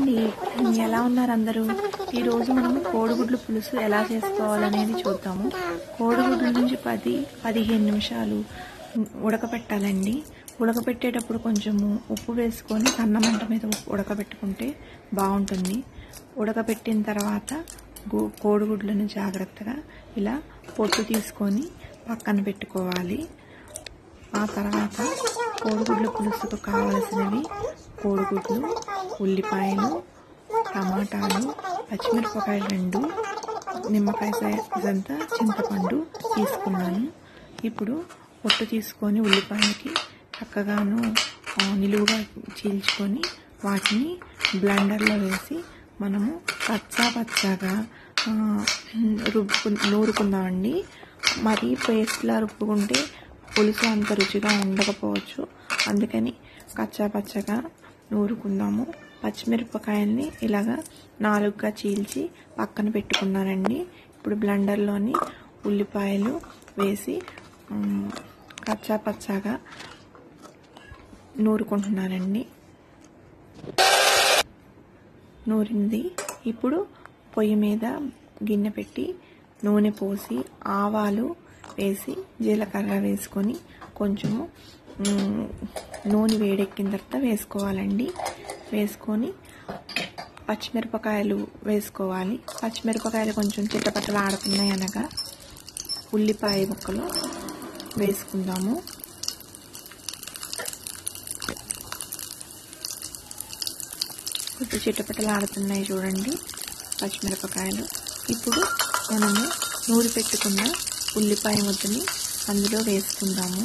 అండి ఎలా ఉన్నారు అందరూ ఈరోజు మనం కోడిగుడ్లు పులుసు ఎలా చేసుకోవాలనేది చూద్దాము కోడిగుడ్ల నుంచి పది పదిహేను నిమిషాలు ఉడకపెట్టాలండి ఉడకపెట్టేటప్పుడు కొంచెము ఉప్పు వేసుకొని సన్నమంట మీద ఉడకబెట్టుకుంటే బాగుంటుంది ఉడకబెట్టిన తర్వాత గు- కోడిగుడ్లను జాగ్రత్తగా ఇలా పొట్టు తీసుకొని పక్కన పెట్టుకోవాలి ఆ తర్వాత కోడిగుడ్ల పులుసుకు కావలసినవి కోడిగుడ్లు ఉల్లిపాయలు టమాటాలు పచ్చిమిరపకాయలు రెండు నిమ్మకాయ సైజంతా చింతపండు తీసుకున్నాను ఇప్పుడు పొట్టు తీసుకొని ఉల్లిపాయలకి చక్కగాను ఆ, నిలువుగా చీల్చుకొని వాటిని బ్లెండర్లో వేసి మనము పచ్చా పచ్చాగా ఆ, రుబ్బు నూరుకుందామండి మరీ పేస్ట్లా రుబ్బుకుంటే పులుసు అంత రుచిగా ఉండకపోవచ్చు అందుకని కచ్చా పచ్చగా నూరుకుందాము పచ్చిమిరపకాయల్ని ఇలాగా నాలుగుగా చీల్చి పక్కన పెట్టుకున్నానండి ఇప్పుడు బ్లెండర్లోని ఉల్లిపాయలు వేసి ఉమ్, కచ్చా పచ్చాగా నూరుకుంటున్నానండి నూరింది ఇప్పుడు పొయ్యి మీద గిన్నె పెట్టి నూనె పోసి ఆవాలు వేసి జీలకర్ర వేసుకొని కొంచెము మ్, నూనె వేడెక్కిన తర్వాత వేసుకోవాలండి వేసుకొని పచ్చిమిరపకాయలు వేసుకోవాలి పచ్చిమిరపకాయలు కొంచెం చిట్టపట్టలు ఆడుతున్నాయి అనగా ఉల్లిపాయ ముక్కలు వేసుకుందాము కొంచెం చిట్టపట్టలు ఆడుతున్నాయి చూడండి పచ్చిమిరపకాయలు ఇప్పుడు మనము నూరి పెట్టుకున్న ఉల్లిపాయ ముద్దని అందులో వేసుకుందాము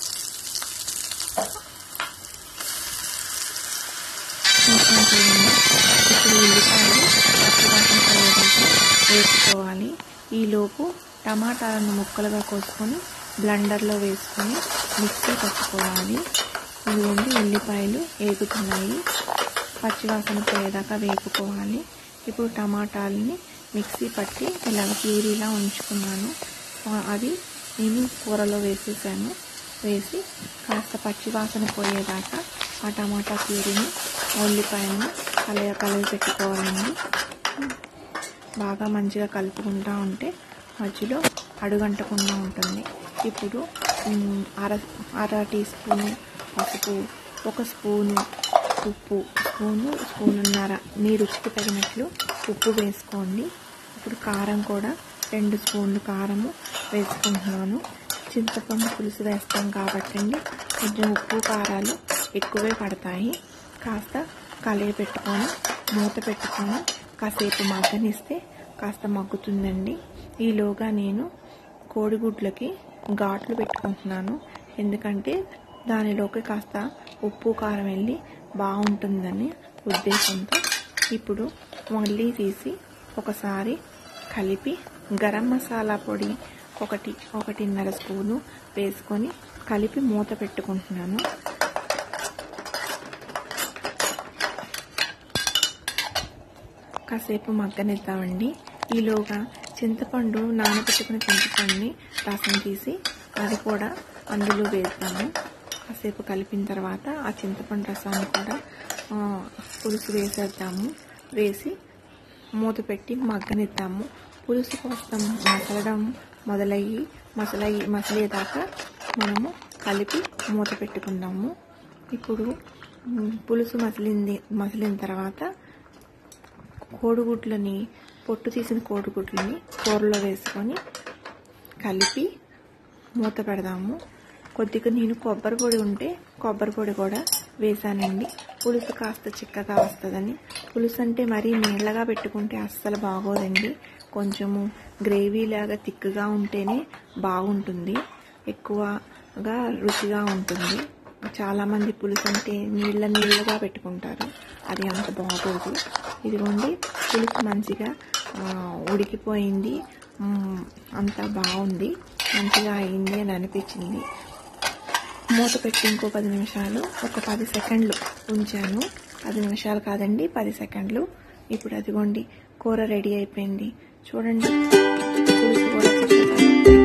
కొంచెం చూడండి ఇప్పుడు ఉల్లిపాయలు పచ్చివాసన పోయేదాకా వేసుకోవాలి ఈలోపు టమాటాలను ముక్కలుగా కోసుకొని బ్లెండర్లో వేసుకొని మిక్సీ పట్టుకోవాలి ఇదిగోండి ఉల్లిపాయలు వేగుతున్నాయి పచ్చివాసన పోయేదాకా వేపుకోవాలి ఇప్పుడు టమాటాలని మిక్సీ పట్టి ఇలాగ ప్యూరీలా ఉంచుకున్నాను ఆ, అది నేను కూరలో వేసేసాను వేసి కాస్త పచ్చివాసన పోయేదాకా ఆ టమాటా ప్యూరీని ఉల్లిపాయను కలయ కలయి పెట్టుకోవాలండి బాగా మంచిగా కలుపుకుంటూ ఉంటే మధ్యలో అడుగంటకుండా ఉంటుంది ఇప్పుడు మ్, అర అర టీ స్పూను పసుపు ఒక స్పూను ఉప్పు స్పూను స్పూనున్నర మీ రుచికి తగినట్లు ఉప్పు వేసుకోండి ఇప్పుడు కారం కూడా రెండు స్పూన్లు కారము వేసుకుంటున్నాను చింతపండు పులుసు వేస్తాం కాబట్టి అండి కొంచెం ఉప్పు కారాలు ఎక్కువే పడతాయి కాస్త కలయి పెట్టుకొని మూత పెట్టుకొని కాసేపు మగ్గనిస్తే కాస్త మగ్గుతుందండి ఈలోగా నేను కోడిగుడ్లకి ఘాట్లు పెట్టుకుంటున్నాను ఎందుకంటే దానిలోకి కాస్త ఉప్పు కారం వెళ్ళి బాగుంటుందని ఉద్దేశంతో ఇప్పుడు మళ్ళీ తీసి ఒకసారి కలిపి గరం మసాలా పొడి ఒకటి ఒకటిన్నర స్పూను వేసుకొని కలిపి మూత పెట్టుకుంటున్నాను కాసేపు మగ్గనిద్దామండి ఈలోగా చింతపండు నానబెట్టుకున్న చింతపండుని రసం తీసి అది కూడా అందులో వేద్దాము కాసేపు కలిపిన తర్వాత ఆ చింతపండు రసాన్ని కూడా ఆ, పులుసు వేసేద్దాము వేసి మూత పెట్టి మగ్గనిద్దాము పులుసు కోసం మసలడం మొదలయ్యి మసలయ్యి మసలేదాకా మనము కలిపి మూత పెట్టుకుందాము ఇప్పుడు మ్, పులుసు మసిలింది మసిలిన తర్వాత కోడిగుడ్లని పొట్టు తీసిన కోడిగుడ్లని కూరలో వేసుకొని కలిపి మూత పెడదాము కొద్దిగా నేను కొబ్బరి పొడి ఉంటే కొబ్బరి పొడి కూడా వేసానండి పులుసు కాస్త చిక్కగా వస్తుందని పులుసు అంటే మరీ నీళ్ళగా పెట్టుకుంటే అస్సలు బాగోదండి కొంచెము గ్రేవీ లాగా తిక్కుగా ఉంటేనే బాగుంటుంది ఎక్కువగా రుచిగా ఉంటుంది చాలామంది పులుసు అంటే నీళ్ళ నీళ్ళగా పెట్టుకుంటారు అది అంత బాగోదు ఇదిగోండి పులుసు మంచిగా ఆ, ఉడికిపోయింది మ్, అంత బాగుంది మంచిగా అయింది అని అనిపించింది మూత పెట్టి ఇంకో పది నిమిషాలు ఒక పది సెకండ్లు ఉంచాను పది నిమిషాలు కాదండి పది సెకండ్లు ఇప్పుడు అదిగోండి కూర రెడీ అయిపోయింది చూడండి పులుసు కూడా చక్కగా